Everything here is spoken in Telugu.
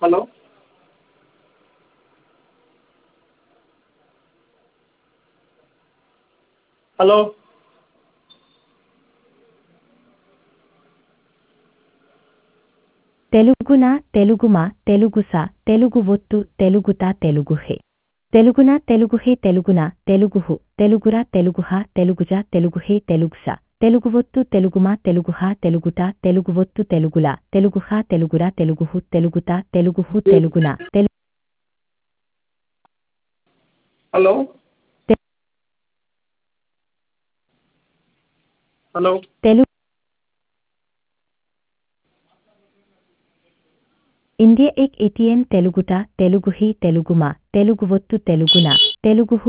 హలో హలో తెలుగున తెలుగుమ తెలుగుస తెలుగు ఒత్తు తెలుగుత తెలుగుహే తెలుగున తెలుగుహే తెలుగున తెలుగుహు తెలుగుర తెలుగుహ తెలుగుజ తెలుగుహే తెలుగుస తెలుగు ఒత్తు తెలుగుమ తెలుగుహ తెలుగుట తెలుగు ఒత్తు తెలుగుల తెలుగుహ తెలుగుర తెలుగుహు తెలుగుత తెలుగుహు తెలుగున తెలు హలో హలో తెలుగు ఇండియా ఎక్ ఏటీఎం తెలుగుట తెలుగుహి తెలుగుమ తెలుగు ఒత్తు తెలుగున తెలుగుహు